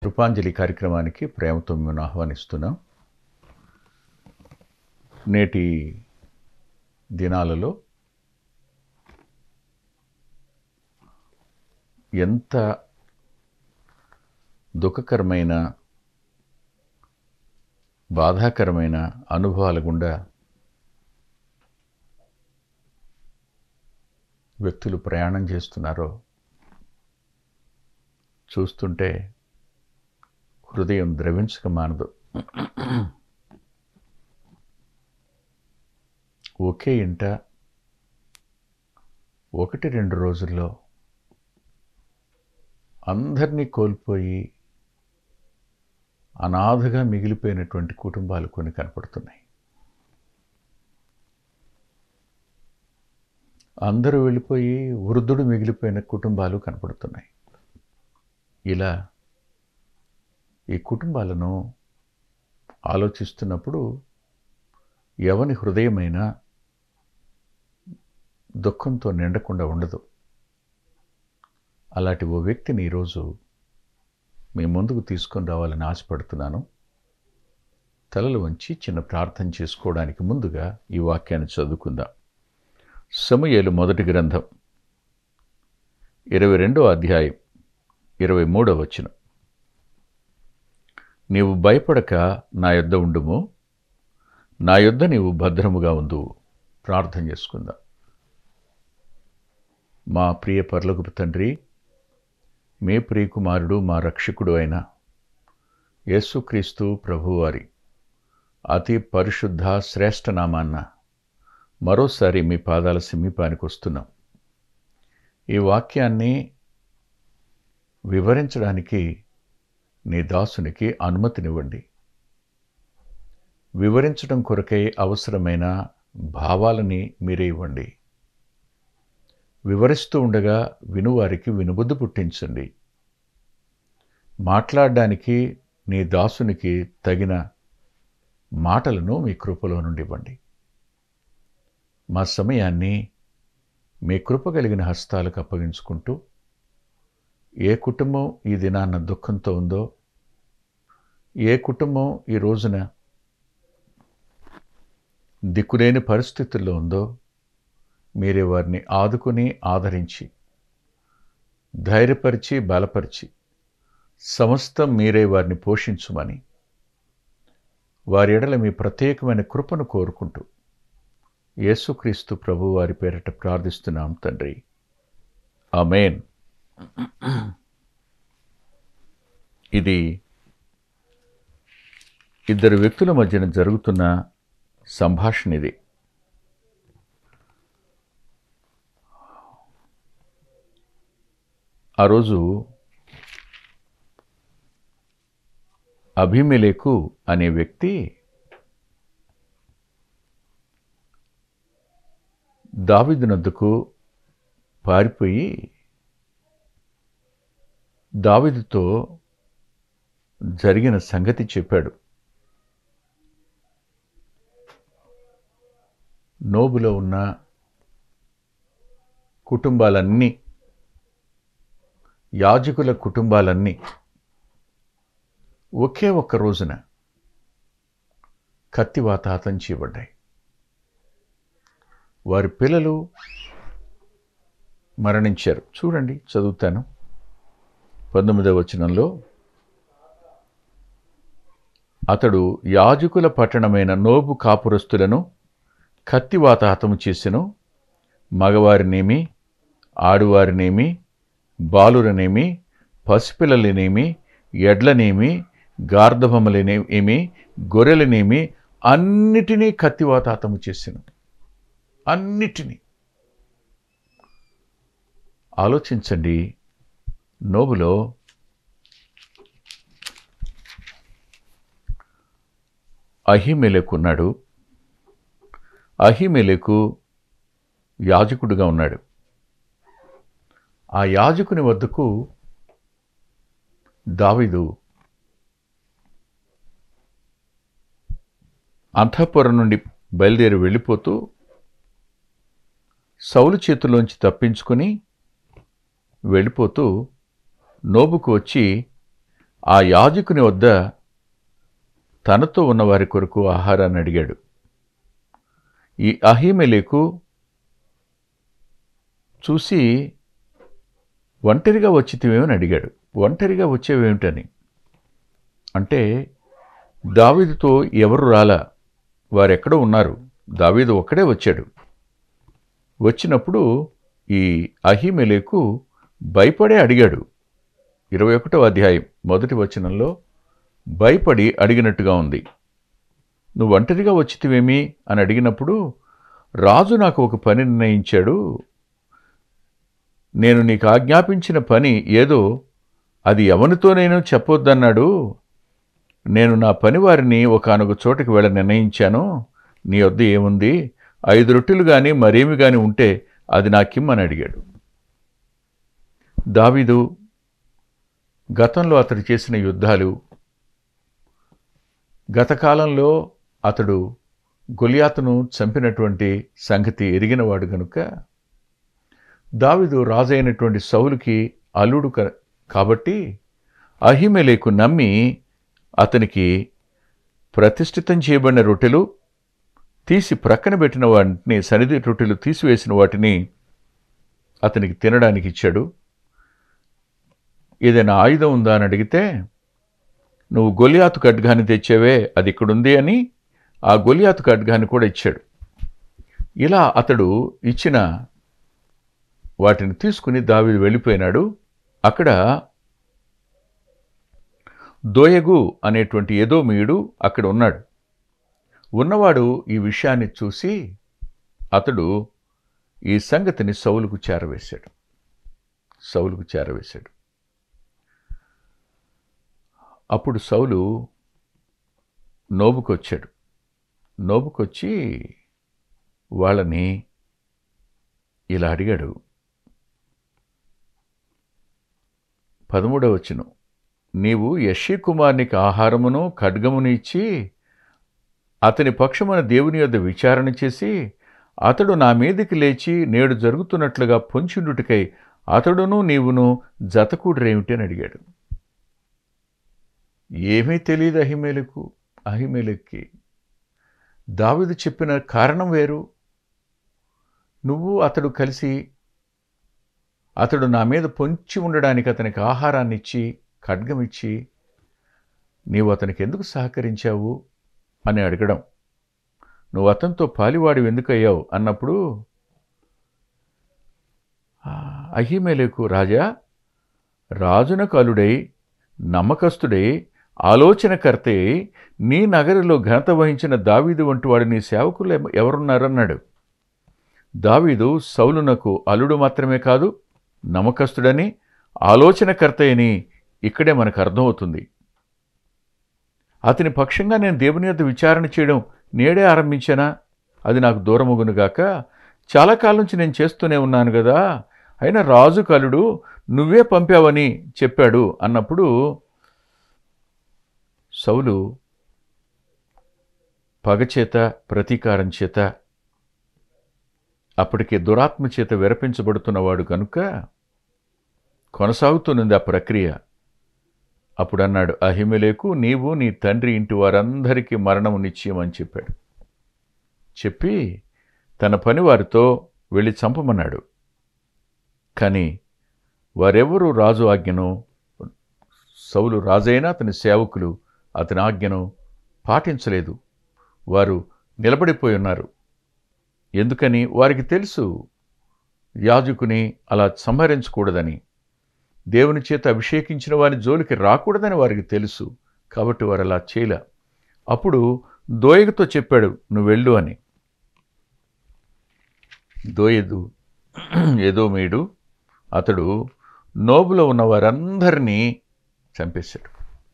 కృపాంజలి కార్యక్రమానికి ప్రేమతో మేము ఆహ్వానిస్తున్నాం నేటి దినాలలో ఎంత దుఃఖకరమైన బాధాకరమైన అనుభవాల గుండా వ్యక్తులు ప్రయాణం చేస్తున్నారో చూస్తుంటే హృదయం ద్రవించక మానదు ఒకే ఇంట ఒకటి రెండు రోజుల్లో అందరినీ కోల్పోయి అనాథగా మిగిలిపోయినటువంటి కుటుంబాలు కొన్ని కనపడుతున్నాయి అందరూ వెళ్ళిపోయి వృద్ధుడు మిగిలిపోయిన కుటుంబాలు కనపడుతున్నాయి ఇలా ఈ కుటుంబాలను ఆలోచిస్తున్నప్పుడు ఎవని హృదయమైనా దుఃఖంతో నిండకుండా ఉండదు అలాంటి ఓ వ్యక్తిని ఈరోజు మీ ముందుకు తీసుకొని రావాలని ఆశపడుతున్నాను తలలు వంచి చిన్న ప్రార్థన చేసుకోవడానికి ముందుగా ఈ వాక్యాన్ని చదువుకుందాం సమయలు మొదటి గ్రంథం ఇరవై రెండో అధ్యాయం ఇరవై మూడవ వచనం నీవు భయపడక నా యొద్ద ఉండుము నా యొద్ద నీవు భద్రముగా ఉండు ప్రార్థన చేసుకుందాం మా ప్రియ పర్లగుపు తండ్రి మీ ప్రియకుమారుడు మా రక్షకుడు అయిన యేసుక్రీస్తు ప్రభువారి అతి పరిశుద్ధ శ్రేష్ఠ నామాన్న మరోసారి మీ పాదాల సమీపానికి వస్తున్నాం ఈ వాక్యాన్ని వివరించడానికి నీ దాసునికి అనుమతినివ్వండి వివరించడం కొరకై అవసరమైన భావాలని మీరే ఇవ్వండి వివరిస్తూ ఉండగా వినువారికి వినుబుద్ధి పుట్టించండి మాట్లాడడానికి నీ దాసునికి తగిన మాటలను మీ కృపలో నుండి ఇవ్వండి మా సమయాన్ని మీ కృప కలిగిన హస్తాలకు అప్పగించుకుంటూ ఏ కుటుంబం ఈ దినాన్న దుఃఖంతో ఉందో ఏ కుటుంబం ఈ రోజున దిక్కులేని పరిస్థితుల్లో ఉందో మీరే వారిని ఆదుకుని ఆదరించి ధైర్యపరిచి బలపరిచి సమస్తం మీరే వారిని పోషించుమని వారి ఎడల మీ ప్రత్యేకమైన కృపను కోరుకుంటూ యేసుక్రీస్తు ప్రభు వారి పేరట ప్రార్థిస్తున్నాం తండ్రి ఆమెన్ ఇది ఇద్దరు వ్యక్తుల మధ్యన జరుగుతున్న సంభాషణ ఇది ఆ రోజు అభిమెలేకు అనే వ్యక్తి దావిదునద్దుకు పారిపోయి దావిదుతో జరిగిన సంగతి చెప్పాడు నోబులో ఉన్న కుటుంబాలన్నీ యాజకుల కుటుంబాలన్నీ ఒకే ఒక్క రోజున కత్తివాత హతంచిబడ్డాయి వారి పిల్లలు మరణించారు చూడండి చదువుతాను పంతొమ్మిదవ వచనంలో అతడు యాజకుల పట్టణమైన నోబు కాపురస్తులను కత్తివాత హతము చేసెను మగవారినేమి ఆడువారినేమి బాలురనేమి పసిపిల్లలనేమి ఎడ్లనేమి గార్ధబొమ్మలనేమి గొర్రెలనేమి అన్నిటినీ కత్తివాత హతము చేసెను అన్నిటినీ ఆలోచించండి నోబులో అహిమెలకు ఉన్నాడు అహిమెలకు యాజకుడుగా ఉన్నాడు ఆ యాజకుని వద్దకు దావిదు అంతఃపురం నుండి బయలుదేరి వెళ్ళిపోతూ సౌలు చేతిలోంచి తప్పించుకొని వెళ్ళిపోతూ నోబుకు వచ్చి ఆ యాజకుని వద్ద తనతో ఉన్న వారి కొరకు ఆహారాన్ని అడిగాడు ఈ అహీమెలేకు చూసి ఒంటరిగా వచ్చితివేమని అడిగాడు ఒంటరిగా వచ్చేవేమిటని అంటే దావీదుతో ఎవరు రాలా వారెక్కడో ఉన్నారు దావీదు ఒక్కడే వచ్చాడు వచ్చినప్పుడు ఈ అహిమెలేకు భయపడే అడిగాడు ఇరవై ఒకటో అధ్యాయం మొదటి వచనంలో భయపడి అడిగినట్టుగా ఉంది నువ్వు ఒంటరిగా వచ్చితివేమి అని అడిగినప్పుడు రాజు నాకు ఒక పని నిర్ణయించాడు నేను నీకు ఆజ్ఞాపించిన పని ఏదో అది ఎవరితోనైనా చెప్పొద్దన్నాడు నేను నా పనివారిని ఒకనొక చోటకి వెళ్ళ నిర్ణయించాను నీ వద్ద ఏముంది ఐదు రొట్టెలు కానీ మరేమి కానీ ఉంటే అది నాకిమ్మని అడిగాడు దావీదు గతంలో అతడు చేసిన యుద్ధాలు గత కాలంలో అతడు గొలియాతును చంపినటువంటి సంగతి ఎరిగినవాడు గనుక దావిదు రాజైనటువంటి సౌలుకి అల్లుడు క- కాబట్టి అహిమెలేకు నమ్మి అతనికి ప్రతిష్ఠితం చేయబడిన రొట్టెలు తీసి ప్రక్కన పెట్టిన వాటిని సన్నిధి రొట్టెలు తీసివేసిన వాటిని అతనికి తినడానికి ఇచ్చాడు ఏదైనా ఆయుధం ఉందా అని అడిగితే నువ్వు గొలియాతు ఖడ్గాన్ని తెచ్చావే అది ఇక్కడుంది అని ఆ గొలియాతు ఖడ్గాన్ని కూడా ఇచ్చాడు ఇలా అతడు ఇచ్చిన వాటిని తీసుకుని దావీదు వెళ్ళిపోయినాడు అక్కడ దోయగు అనేటువంటి ఏదోమీయుడు అక్కడ ఉన్నాడు ఉన్నవాడు ఈ విషయాన్ని చూసి అతడు ఈ సంగతిని సౌలుకు చేరవేశాడు సౌలుకు చేరవేశాడు అప్పుడు సౌలు నోబుకొచ్చాడు నోబుకొచ్చి వాళ్ళని ఇలా అడిగాడు పదమూడవ వచనం నీవు యషీ కుమార్నికి ఆహారమును ఖడ్గమును ఇచ్చి అతని పక్షమున దేవుని యొద్ద విచారణ చేసి అతడు నా మీదికి లేచి నేడు జరుగుతున్నట్లుగా పొంచుండుటికై అతడును నీవును జతకూడరేమిటి అని అడిగాడు ఏమీ తెలియదు అహిమేలకు అహిమేలకి దావిదు చెప్పిన కారణం వేరు నువ్వు అతడు కలిసి అతడు నా మీద పొంచి ఉండడానికి అతనికి ఆహారాన్ని ఇచ్చి ఖడ్గం ఇచ్చి నీవు అతనికి ఎందుకు సహకరించావు అని అడగడం నువ్వు అతనితో పాలివాడి ఎందుకయ్యావు అన్నప్పుడు "ఆ, అహిమేలకు రాజా రాజునకు అలుడై నమ్మకస్తుడై ఆలోచనకర్తే నీ నగరిలో ఘనత వహించిన దావీదు వంటి వాడు నీ సేవకులు ఎవ- ఎవరున్నారన్నాడు దావీదు సౌలునకు అల్లుడు మాత్రమే కాదు నమ్మకస్తుడని ఆలోచనకర్త అని ఇక్కడే మనకు అర్థమవుతుంది అతని పక్షంగా నేను దేవుని యొద్ద విచారణ చేయడం నేడే ఆరంభించానా అది నాకు దూరమగునుగాక చాలా కాలం నుంచి నేను చేస్తూనే ఉన్నాను కదా అయినా రాజు కలుడు నువ్వే పంపావని చెప్పాడు అన్నప్పుడు సౌలు పగచేత ప్రతీకారం చేత అప్పటికే దురాత్మ చేత విరపించబడుతున్నవాడు కనుక కొనసాగుతున్నది ఆ ప్రక్రియ అప్పుడు అన్నాడు అహిమలేకు నీవు నీ తండ్రి ఇంటి వారందరికీ మరణము నిశ్చయం అని చెప్పాడు చెప్పి తన పని వారితో వెళ్ళి చంపమన్నాడు కానీ వారెవరూ రాజు ఆజ్ఞను సౌలు రాజైన అతని సేవకులు అతని ఆజ్ఞను పాటించలేదు వారు నిలబడిపోయి ఉన్నారు ఎందుకని వారికి తెలుసు యాజకుని అలా సంహరించకూడదని దేవుని చేత అభిషేకించిన వారి జోలికి రాకూడదని వారికి తెలుసు కాబట్టి వారు అలా చేయలే అప్పుడు దోయగుతో చెప్పాడు నువ్వు వెళ్ళు అని దోయదు ఏదో మీడు అతడు నోబులో ఉన్న వారందరినీ చంపేశాడు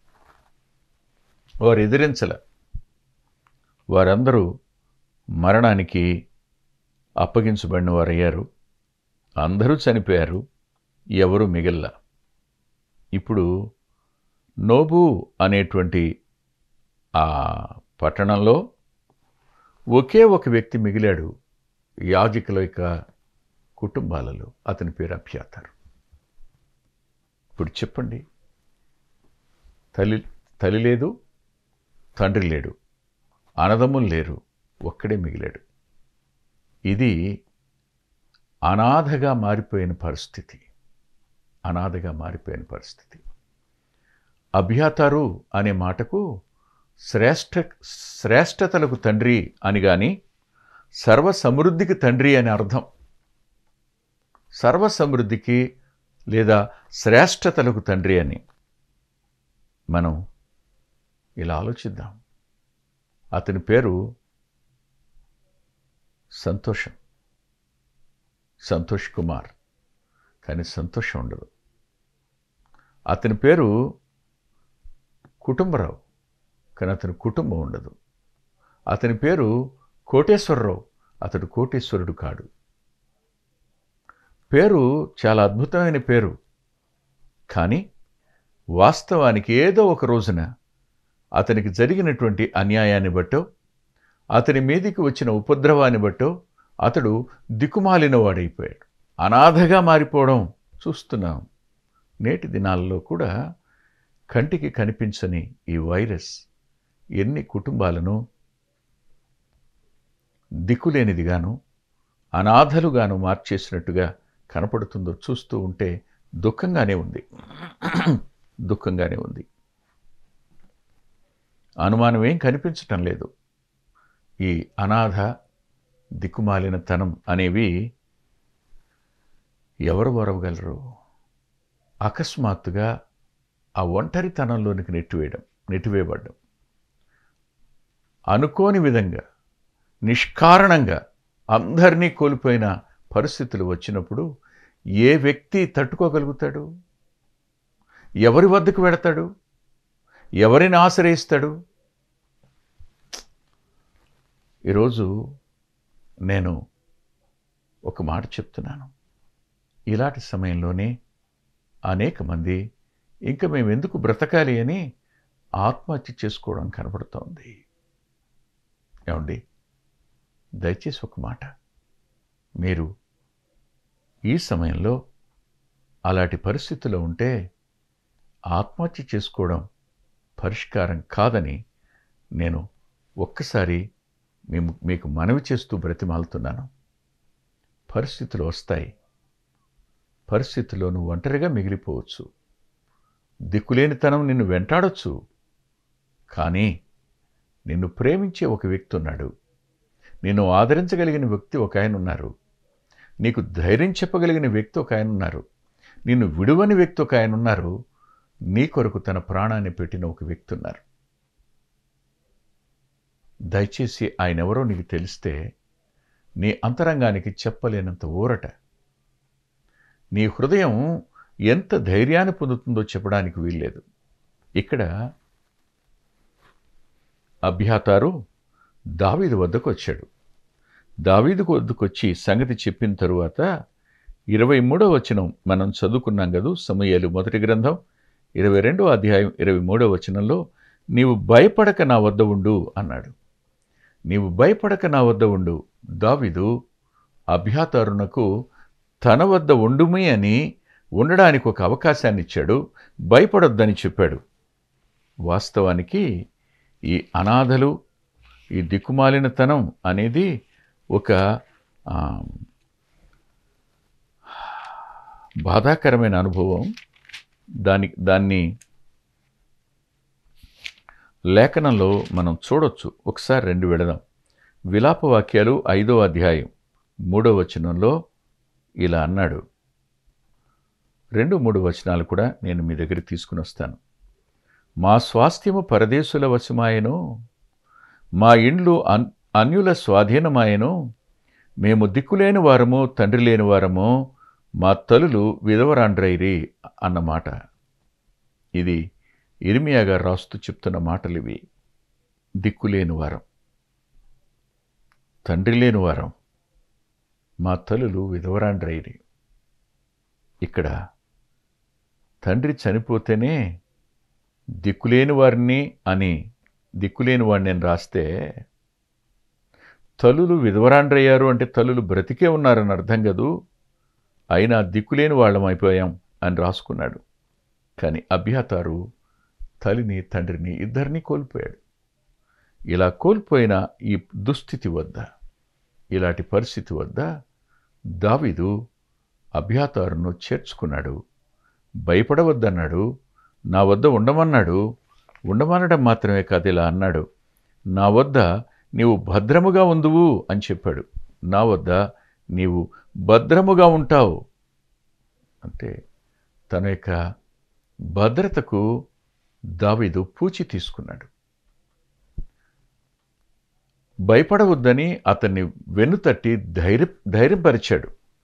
వారు ఎదిరించల వారందరూ మరణానికి అప్పగించబడిన వారయ్యారు అందరూ చనిపోయారు ఎవరు మిగిల్ల ఇప్పుడు నోబు అనేటువంటి ఆ పట్టణంలో ఒకే ఒక వ్యక్తి మిగిలాడు యాజకుల యొక్క కుటుంబాలలో అతని పేరు అభ్యాతారు ఇప్పుడు చెప్పండి తల్లి తల్లి లేదు తండ్రి లేడు అన్నదమ్ములు లేరు ఒక్కడే మిగిలాడు ఇది అనాథగా మారిపోయిన పరిస్థితి అనాథగా మారిపోయిన పరిస్థితి అభ్యాతారు అనే మాటకు శ్రేష్ఠ శ్రేష్టతలకు తండ్రి అని కానీ సర్వ సమృద్ధికి తండ్రి అని అర్థం సర్వ సమృద్ధికి లేదా శ్రేష్టతలకు తండ్రి అని మనం ఇలా ఆలోచిద్దాం అతని పేరు సంతోషం సంతోష్ కుమార్ కానీ సంతోషం ఉండదు అతని పేరు కుటుంబరావు కానీ అతని కుటుంబం ఉండదు అతని పేరు కోటేశ్వరరావు అతడు కోటేశ్వరుడు కాడు పేరు చాలా అద్భుతమైన పేరు కానీ వాస్తవానికి ఏదో ఒక రోజున అతనికి జరిగినటువంటి అన్యాయాన్ని బట్టో అతని మీదికి వచ్చిన ఉపద్రవాన్ని బట్టో అతడు దిక్కుమాలిన వాడైపోయాడు అనాథగా మారిపోవడం చూస్తున్నాం నేటి దినాల్లో కూడా కంటికి కనిపించని ఈ వైరస్ ఎన్ని కుటుంబాలను దిక్కులేనిదిగాను అనాథలుగాను మార్చేసినట్టుగా కనపడుతుందో చూస్తూ ఉంటే దుఃఖంగానే ఉంది దుఃఖంగానే ఉంది అనుమానం ఏం కనిపించటం లేదు ఈ అనాథ దిక్కుమాలిన తనం అనేవి ఎవరు వరవగలరు అకస్మాత్తుగా ఆ ఒంటరితనంలోనికి నెట్టివేయడం నెట్టివేయబడ్డం అనుకోని విధంగా నిష్కారణంగా అందరినీ కోల్పోయిన పరిస్థితులు వచ్చినప్పుడు ఏ వ్యక్తి తట్టుకోగలుగుతాడు ఎవరి వద్దకు వెడతాడు ఎవరిని ఆశ్రయిస్తాడు ఈరోజు నేను ఒక మాట చెప్తున్నాను ఇలాంటి సమయంలోనే అనేక మంది ఇంకా మేము ఎందుకు బ్రతకాలి అని ఆత్మహత్య చేసుకోవడం కనబడుతోంది ఏమండి దయచేసి ఒక మాట మీరు ఈ సమయంలో అలాంటి పరిస్థితిలో ఉంటే ఆత్మహత్య చేసుకోవడం పరిష్కారం కాదని నేను ఒక్కసారి మేము మీకు మనవి చేస్తూ బ్రతిమాలుతున్నాను పరిస్థితులు వస్తాయి పరిస్థితుల్లో నువ్వు ఒంటరిగా మిగిలిపోవచ్చు దిక్కులేనితనం నిన్ను వెంటాడొచ్చు కానీ నిన్ను ప్రేమించే ఒక వ్యక్తి ఉన్నాడు నిన్ను ఆదరించగలిగిన వ్యక్తి ఒక ఆయన ఉన్నారు నీకు ధైర్యం చెప్పగలిగిన వ్యక్తి ఒక ఆయన ఉన్నారు నిన్ను విడువని వ్యక్తి ఒక ఆయన ఉన్నారు నీ కొరకు తన ప్రాణాన్ని పెట్టిన ఒక వ్యక్తి ఉన్నారు దయచేసి ఆయన ఎవరో నీకు తెలిస్తే నీ అంతరంగానికి చెప్పలేనంత ఊరట నీ హృదయం ఎంత ధైర్యాన్ని పొందుతుందో చెప్పడానికి వీల్లేదు ఇక్కడ అభ్యాతారు దావీదు వద్దకు వచ్చాడు దావీదు వద్దకు వచ్చి సంగతి చెప్పిన తరువాత ఇరవై మూడో వచనం మనం చదువుకున్నాం కదూ సమయాలు మొదటి గ్రంథం ఇరవై రెండో అధ్యాయం ఇరవై మూడో వచనంలో నీవు భయపడక నా వద్ద ఉండు అన్నాడు నీవు భయపడక నా వద్ద ఉండు దావిదు అభ్యాతారునకు తన వద్ద ఉండుమి అని ఉండడానికి ఒక అవకాశాన్ని ఇచ్చాడు భయపడొద్దని చెప్పాడు వాస్తవానికి ఈ అనాథలు ఈ దిక్కుమాలినతనం అనేది ఒక ఆ, బాధాకరమైన అనుభవం దాని దాన్ని లేఖనంలో మనం చూడొచ్చు ఒకసారి రెండు వెడదాం విలాప వాక్యాలు ఐదో అధ్యాయం మూడో వచనంలో ఇలా అన్నాడు రెండు మూడు వచనాలు కూడా నేను మీ దగ్గర తీసుకుని వస్తాను మా స్వాస్థ్యము పరదేశుల వశమాయను మా ఇండ్లు అన్ అన్యుల స్వాధీనమాయను మేము దిక్కులేని వారము తండ్రి లేని వారము మా తల్లులు విధవరాండ్రైరి అన్నమాట ఇది ఇర్మియా గారు రాస్తూ చెప్తున్న మాటలు ఇవి దిక్కులేని వారం తండ్రి లేని వారం మా తల్లులు విధవరాండ్రైరి ఇక్కడ తండ్రి చనిపోతేనే దిక్కులేని వారిని అని దిక్కులేని వాడిని నేను రాస్తే తల్లులు విధవరాండ్రయ్యారు అంటే తల్లులు బ్రతికే ఉన్నారని అర్థం కదూ అయినా దిక్కులేని వాళ్ళం అయిపోయాం అని రాసుకున్నాడు కానీ అభ్యాతారు తల్లిని తండ్రిని ఇద్దరిని కోల్పోయాడు ఇలా కోల్పోయిన ఈ దుస్థితి వద్ద ఇలాంటి పరిస్థితి వద్ద దావీదు అభ్యాతారును చేర్చుకున్నాడు భయపడవద్దన్నాడు నా వద్ద ఉండమన్నాడు ఉండమనడం మాత్రమే కాదు ఇలా అన్నాడు నా వద్ద నీవు భద్రముగా ఉందువు అని చెప్పాడు నా వద్ద నీవు భద్రముగా ఉంటావు అంటే తన యొక్క భద్రతకు దావీదు పూచి తీసుకున్నాడు భయపడవద్దని అతన్ని వెన్నుతట్టి ధైర్య ధైర్యపరిచాడు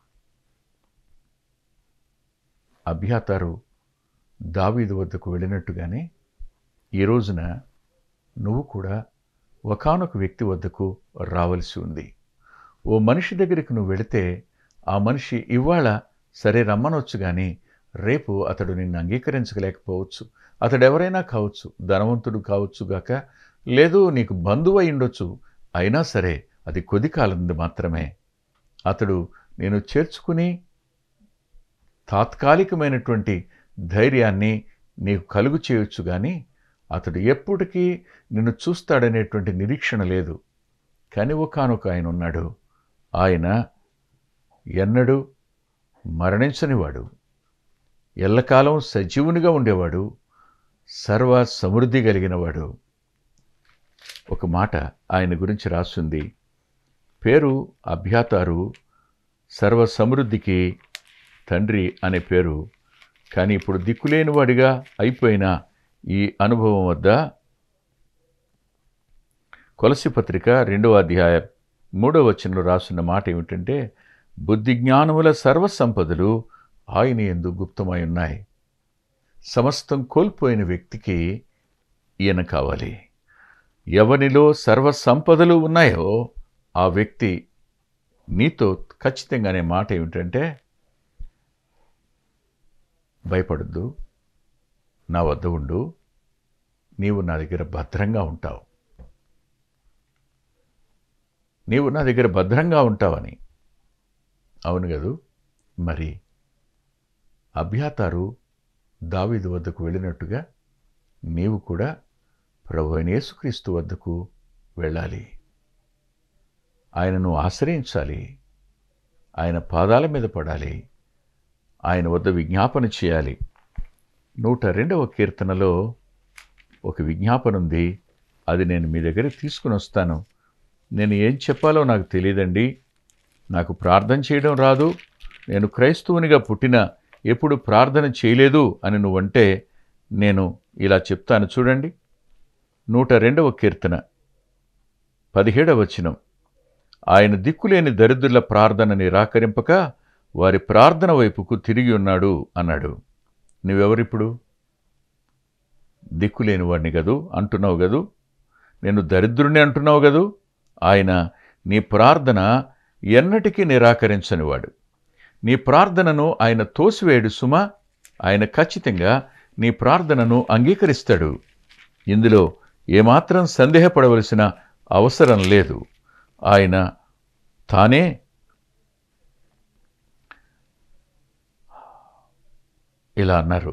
అభ్యాతారు దావీదు వద్దకు వెళ్ళినట్టుగానే ఈ రోజున నువ్వు కూడా ఒకానొక వ్యక్తి వద్దకు రావలసి ఉంది ఓ మనిషి దగ్గరికి నువ్వు వెళితే ఆ మనిషి ఇవాళ సరే రమ్మనొచ్చు కానీ రేపు అతడు నిన్ను అంగీకరించలేకపోవచ్చు అతడు ఎవరైనా కావచ్చు ధనవంతుడు కావచ్చు గాక లేదు నీకు బంధువు అయి ఉండొచ్చు అయినా సరే అది కొద్ది కాలం మాత్రమే అతడు నేను చేర్చుకుని తాత్కాలికమైనటువంటి ధైర్యాన్ని నీకు కలుగు చేయొచ్చు కానీ అతడు ఎప్పటికీ నిన్ను చూస్తాడనేటువంటి నిరీక్షణ లేదు కానీ ఒకనొక ఆయన ఉన్నాడు ఆయన ఎన్నడూ మరణించనివాడు ఎల్లకాలం సజీవునిగా ఉండేవాడు సర్వ సమృద్ధి కలిగినవాడు ఒక మాట ఆయన గురించి రాస్తుంది పేరు అభ్యాతారు సర్వ సమృద్ధికి తండ్రి అనే పేరు కానీ ఇప్పుడు దిక్కులేనివాడిగా అయిపోయిన ఈ అనుభవం వద్ద కొలసి పత్రిక రెండవ అధ్యాయ మూడవ వచనంలో రాస్తున్న మాట ఏమిటంటే బుద్ధి జ్ఞానముల సర్వసంపదలు ఆయన ఎందు గుప్తమై ఉన్నాయి సమస్తం కోల్పోయిన వ్యక్తికి ఈయన కావాలి ఎవనిలో సర్వ సంపదలు ఉన్నాయో ఆ వ్యక్తి నీతో ఖచ్చితంగానే మాట ఏమిటంటే భయపడద్దు నా వద్ద ఉండు నీవు నా దగ్గర భద్రంగా ఉంటావు నీవు నా దగ్గర భద్రంగా ఉంటావని అవును కదూ మరి అభ్యాతారు దావీదు వద్దకు వెళ్ళినట్టుగా నీవు కూడా ప్రభు అయిన యేసుక్రీస్తు వద్దకు వెళ్ళాలి ఆయనను ఆశ్రయించాలి ఆయన పాదాల మీద పడాలి ఆయన వద్ద విజ్ఞాపన చేయాలి నూట రెండవ కీర్తనలో ఒక విజ్ఞాపన ఉంది అది నేను మీ దగ్గర తీసుకుని వస్తాను నేను ఏం చెప్పాలో నాకు తెలియదండి నాకు ప్రార్థన చేయడం రాదు నేను క్రైస్తవునిగా పుట్టిన ఎప్పుడు ప్రార్థన చేయలేదు అని నువ్వంటే నేను ఇలా చెప్తాను చూడండి నూట రెండవ కీర్తన పదిహేడవ వచనం ఆయన దిక్కులేని దరిద్రుల ప్రార్థన నిరాకరింపక వారి ప్రార్థన వైపుకు తిరిగి ఉన్నాడు అన్నాడు నువ్వెవరిప్పుడు దిక్కులేని వాడిని గదు అంటున్నావు గదు నేను దరిద్రుని అంటున్నావు గదు ఆయన నీ ప్రార్థన ఎన్నటికీ నిరాకరించనివాడు నీ ప్రార్థనను ఆయన తోసివేయడు సుమా ఆయన ఖచ్చితంగా నీ ప్రార్థనను అంగీకరిస్తాడు ఇందులో ఏమాత్రం సందేహపడవలసిన అవసరం లేదు ఆయన తానే ఇలా అన్నారు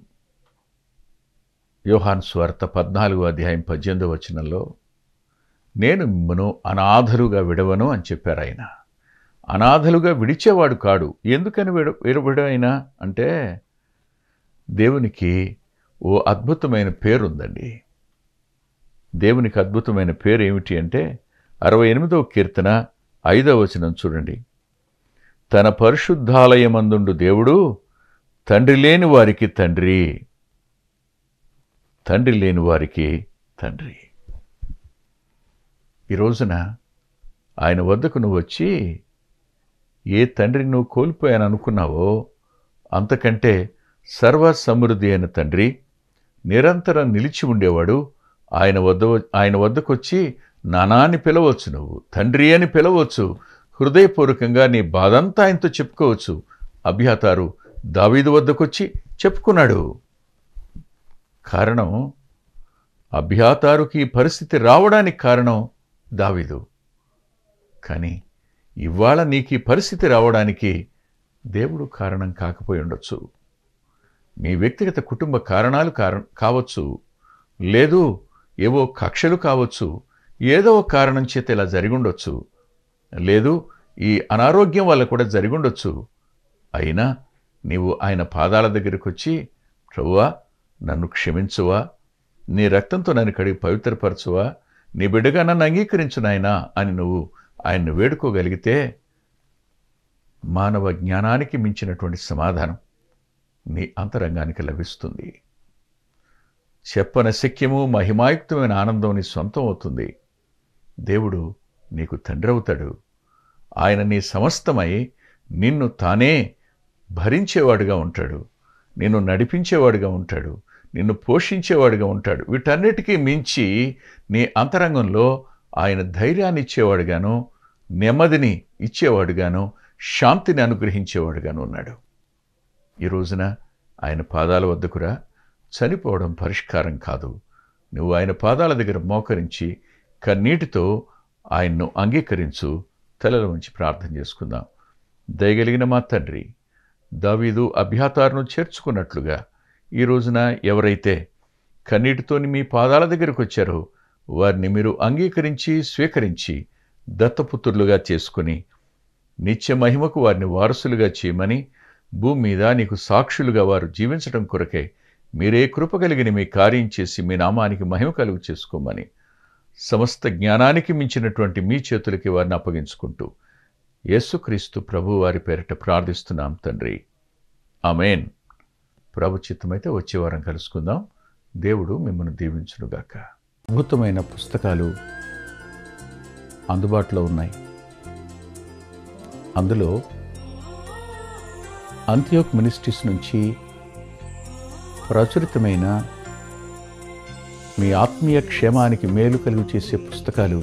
యోహాన్ స్వార్త పద్నాలుగో అధ్యాయం పద్దెనిమిదో వచనంలో నేను మిమ్మను అనాథలుగా విడవను అని చెప్పారు ఆయన అనాథలుగా విడిచేవాడు కాడు ఎందుకని విడ విడవడైనా అంటే దేవునికి ఓ అద్భుతమైన పేరుందండి దేవునికి అద్భుతమైన పేరు ఏమిటి అంటే అరవై ఎనిమిదవ కీర్తన ఐదవ వచనం చూడండి తన పరిశుద్ధాలయమందుండు దేవుడు తండ్రి లేని వారికి తండ్రి తండ్రి లేని వారికి తండ్రి ఈ రోజున ఆయన వద్దకు నువ్వు వచ్చి ఏ తండ్రిని నువ్వు కోల్పోయాను అనుకున్నావో అంతకంటే సర్వ సమృద్ధి అయిన తండ్రి నిరంతరం నిలిచి ఉండేవాడు ఆయన వద్ద ఆయన వద్దకు వచ్చి నానాని పిలవచ్చు నువ్వు తండ్రి అని పిలవచ్చు హృదయపూర్వకంగా నీ బాధంతా ఆయనతో చెప్పుకోవచ్చు అభ్యాతారు దావీదు వద్దకొచ్చి చెప్పుకున్నాడు కారణం అభ్యాతారుకి ఈ పరిస్థితి రావడానికి కారణం దావీదు కానీ ఇవాళ నీకు ఈ పరిస్థితి రావడానికి దేవుడు కారణం కాకపోయి ఉండొచ్చు మీ వ్యక్తిగత కుటుంబ కారణాలు కార కావచ్చు లేదు ఏవో కక్షలు కావచ్చు ఏదో ఒక కారణం చేత ఇలా జరిగి ఉండొచ్చు లేదు ఈ అనారోగ్యం వల్ల కూడా జరిగి ఉండొచ్చు అయినా నీవు ఆయన పాదాల దగ్గరికి వచ్చి ప్రభువా నన్ను క్షమించువా నీ రక్తంతో నన్ను కడిగి పవిత్రపరచువా నీ బిడ్డగా నన్ను అంగీకరించు నాయనా అని నువ్వు ఆయన్ను వేడుకోగలిగితే మానవ జ్ఞానానికి మించినటువంటి సమాధానం నీ అంతరంగానికి లభిస్తుంది చెప్పన శక్యము మహిమాయుక్తమైన ఆనందం నీ సొంతం అవుతుంది దేవుడు నీకు తండ్రి అవుతాడు ఆయన నీ సమస్తమై నిన్ను తానే భరించేవాడుగా ఉంటాడు నిన్ను నడిపించేవాడుగా ఉంటాడు నిన్ను పోషించేవాడుగా ఉంటాడు వీటన్నిటికీ మించి నీ అంతరంగంలో ఆయన ధైర్యాన్ని ఇచ్చేవాడుగాను నెమ్మదిని ఇచ్చేవాడుగాను శాంతిని అనుగ్రహించేవాడుగాను ఉన్నాడు ఈ రోజున ఆయన పాదాల వద్దకురా చనిపోవడం పరిష్కారం కాదు నువ్వు ఆయన పాదాల దగ్గర మోకరించి కన్నీటితో ఆయన్ను అంగీకరించు తలల ఉంచి ప్రార్థన చేసుకుందాం దయగలిగిన మా తండ్రి దావీదు అభ్యాతారును చేర్చుకున్నట్లుగా ఈ రోజున ఎవరైతే కన్నీటితోని మీ పాదాల దగ్గరకు వచ్చారో వారిని మీరు అంగీకరించి స్వీకరించి దత్తపుత్రులుగా చేసుకుని నిత్య మహిమకు వారిని వారసులుగా చేయమని భూమి మీద నీకు సాక్షులుగా వారు జీవించడం కొరకే మీరే కృప కలిగిన మీ కార్యం చేసి మీ నామానికి మహిమ కలుగు చేసుకోమని సమస్త జ్ఞానానికి మించినటువంటి మీ చేతులకి వారిని అప్పగించుకుంటూ యేసుక్రీస్తు ప్రభు వారి పేరిట ప్రార్థిస్తున్నాం తండ్రి ఆమెన్ ప్రభు చిత్తమైతే వచ్చే వారం కలుసుకుందాం దేవుడు మిమ్మల్ని దీవించునుగాక అద్భుతమైన పుస్తకాలు అందుబాటులో ఉన్నాయి అందులో అంత్యోక్ మినిస్ట్రీస్ నుంచి ప్రచురితమైన మీ ఆత్మీయ క్షేమానికి మేలు కలుగు చేసే పుస్తకాలు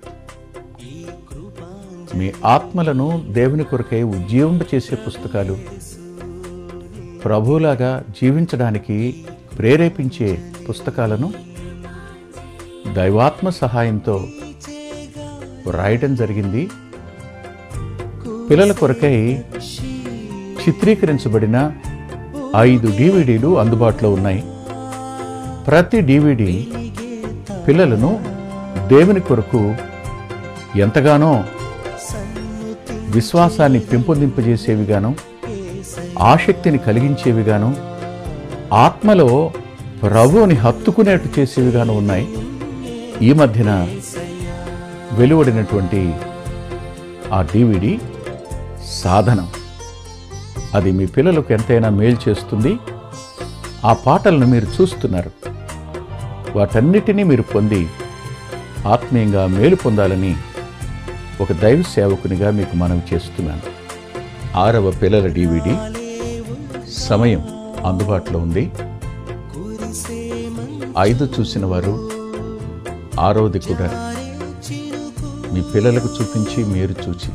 మీ ఆత్మలను దేవుని కొరకై ఉజ్జీవింప చేసే పుస్తకాలు ప్రభువులాగా జీవించడానికి ప్రేరేపించే పుస్తకాలను దైవాత్మ సహాయంతో రాయటం జరిగింది పిల్లల కొరకై చిత్రీకరించబడిన ఐదు డివిడీలు అందుబాటులో ఉన్నాయి ప్రతి డివిడి పిల్లలను దేవుని కొరకు ఎంతగానో విశ్వాసాన్ని పెంపొందింపజేసేవిగాను ఆసక్తిని కలిగించేవిగాను ఆత్మలో ప్రభువుని హత్తుకునేట్టు చేసేవిగాను ఉన్నాయి ఈ మధ్యన వెలువడినటువంటి ఆ డివిడి సాధనం అది మీ పిల్లలకు ఎంతైనా మేలు చేస్తుంది ఆ పాటలను మీరు చూస్తున్నారు వాటన్నిటినీ మీరు పొంది ఆత్మీయంగా మేలు పొందాలని ఒక దైవ సేవకునిగా మీకు మనవి చేస్తున్నాను ఆరవ పిల్లల డివిడి సమయం అందుబాటులో ఉంది ఐదు చూసిన వారు ఆరవది కూడా మీ పిల్లలకు చూపించి మీరు చూచి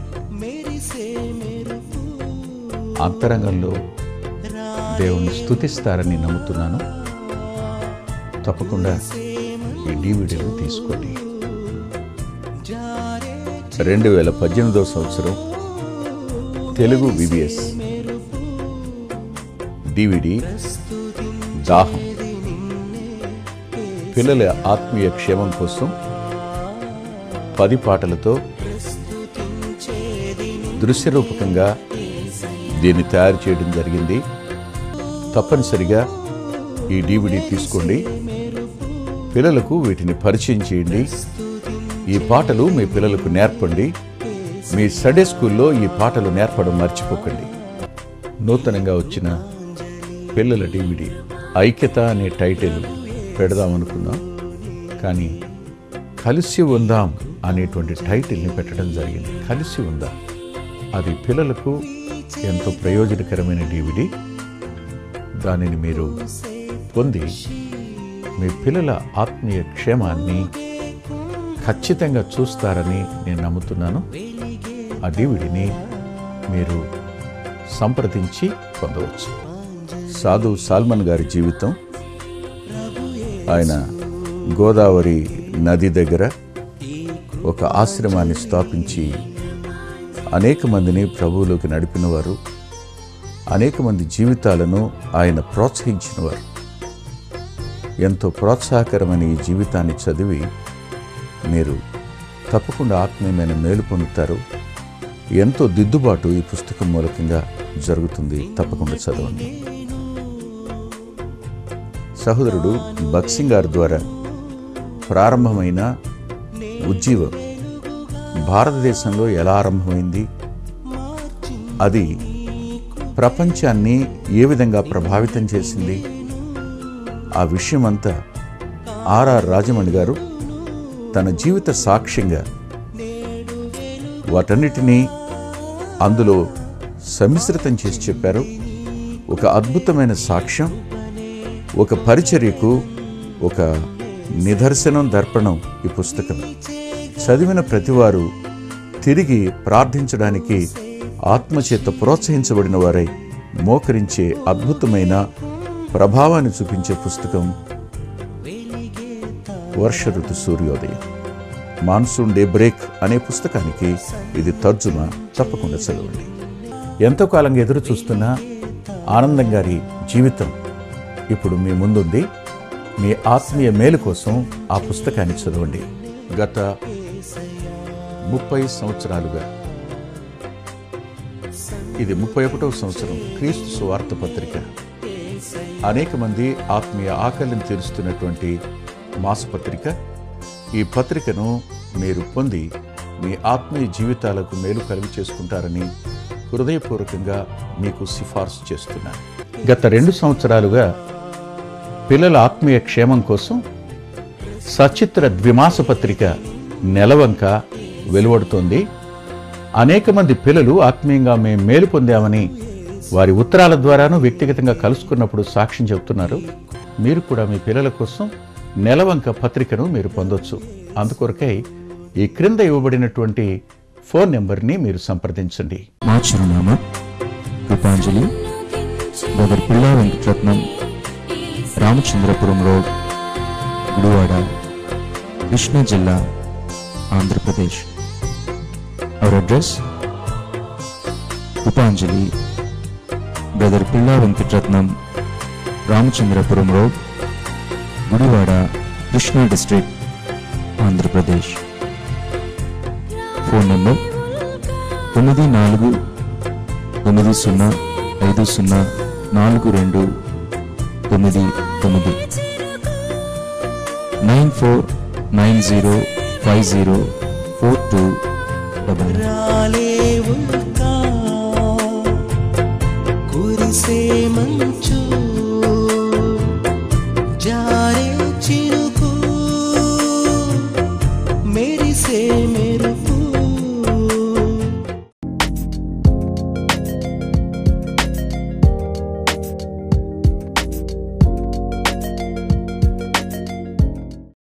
అంతరంగంలో దేవుణ్ణి స్తుతిస్తారని నమ్ముతున్నాను తప్పకుండా ఈ డివిడీలు తీసుకోండి రెండు వేల పద్దెనిమిదవ సంవత్సరం తెలుగు విబిఎస్ డివిడి దాహం పిల్లల ఆత్మీయ క్షేమం కోసం పది పాటలతో దృశ్యరూపకంగా దీన్ని తయారు చేయడం జరిగింది తప్పనిసరిగా ఈ డివిడి తీసుకోండి పిల్లలకు వీటిని పరిచయం చేయండి ఈ పాటలు మీ పిల్లలకు నేర్పండి మీ సండే స్కూల్లో ఈ పాటలు నేర్పడం మర్చిపోకండి నూతనంగా వచ్చిన పిల్లల డివిడి ఐక్యత అనే టైటిల్ పెడదామనుకున్నాం కానీ కలిసి ఉందాం అనేటువంటి టైటిల్ని పెట్టడం జరిగింది కలిసి ఉందాం అది పిల్లలకు ఎంతో ప్రయోజనకరమైన డివిడి దానిని మీరు పొంది మీ పిల్లల ఆత్మీయ క్షేమాన్ని ఖచ్చితంగా చూస్తారని నేను నమ్ముతున్నాను ఆ డివిడిని మీరు సంప్రదించి పొందవచ్చు సాధు సాల్మన్ గారి జీవితం ఆయన గోదావరి నది దగ్గర ఒక ఆశ్రమాన్ని స్థాపించి అనేక మందిని ప్రభువులోకి నడిపినవారు అనేక మంది జీవితాలను ఆయన ప్రోత్సహించినవారు ఎంతో ప్రోత్సాహకరమైన ఈ జీవితాన్ని చదివి మీరు తప్పకుండా ఆత్మీయమైన మేలు పొందుతారు ఎంతో దిద్దుబాటు ఈ పుస్తకం మూలకంగా జరుగుతుంది తప్పకుండా చదవండి సహోదరుడు బక్సింగ్ గారి ద్వారా ప్రారంభమైన ఉజ్జీవం భారతదేశంలో ఎలా ఆరంభమైంది అది ప్రపంచాన్ని ఏ విధంగా ప్రభావితం చేసింది ఆ విషయమంతా ఆర్ఆర్ రాజమణి గారు తన జీవిత సాక్ష్యంగా వాటన్నిటినీ అందులో సమిశ్రితం చేసి చెప్పారు ఒక అద్భుతమైన సాక్ష్యం ఒక పరిచర్యకు ఒక నిదర్శనం దర్పణం ఈ పుస్తకం చదివిన ప్రతివారు తిరిగి ప్రార్థించడానికి ఆత్మచేత ప్రోత్సహించబడిన వారై మోకరించే అద్భుతమైన ప్రభావాన్ని చూపించే పుస్తకం వర్ష ఋతు సూర్యోదయం మాన్సూన్ డే బ్రేక్ అనే పుస్తకానికి ఇది తర్జుమా తప్పకుండా చదవండి ఎంతో కాలంగా ఎదురు చూస్తున్న ఆనందం గారి జీవితం ఇప్పుడు మీ ముందుంది మీ ఆత్మీయ మేలు కోసం ఆ పుస్తకాన్ని చదవండి గత ముప్పై సంవత్సరాలుగా ఇది ముప్పై ఒకటవ సంవత్సరం క్రీస్తు సువార్త పత్రిక అనేక మంది ఆత్మీయ ఆకలిని తీరుస్తున్నటువంటి మాసపత్రిక ఈ పత్రికను మీరు పొంది మీ ఆత్మీయ జీవితాలకు మేలు కలుగు చేసుకుంటారని హృదయపూర్వకంగా మీకు సిఫార్సు చేస్తున్నాను గత రెండు సంవత్సరాలుగా పిల్లల ఆత్మీయ క్షేమం కోసం సచిత్ర ద్విమాస పత్రిక నెలవంక వెలువడుతోంది అనేక మంది పిల్లలు ఆత్మీయంగా మేము మేలు పొందామని వారి ఉత్తరాల ద్వారాను వ్యక్తిగతంగా కలుసుకున్నప్పుడు సాక్ష్యం చెబుతున్నారు మీరు కూడా మీ పిల్లల కోసం నెలవంక పత్రికను మీరు పొందొచ్చు అందుకొరకై ఈ క్రింద ఇవ్వబడినటువంటి ఫోన్ నెంబర్ని మీరు సంప్రదించండి మా చిరునామా కృపాంజలి బ్రదర్ పిల్లా వెంకటరత్నం రామచంద్రపురం రోడ్ గుడివాడ కృష్ణా జిల్లా Andhra Pradesh our address Krupanjali brother Pilla Venkataratnam Ramachandrapuram road Gudivada Krishna district Andhra Pradesh phone number తొమ్మిది నాలుగు తొమ్మిది సున్నా ఐదు సున్నా నాలుగు రెండు తొమ్మిది తొమ్మిది nine four nine zero five zero four two double nine రాలేవుగా కురిసే మంచు జారే చిరుకు మెరిసే మెరుపు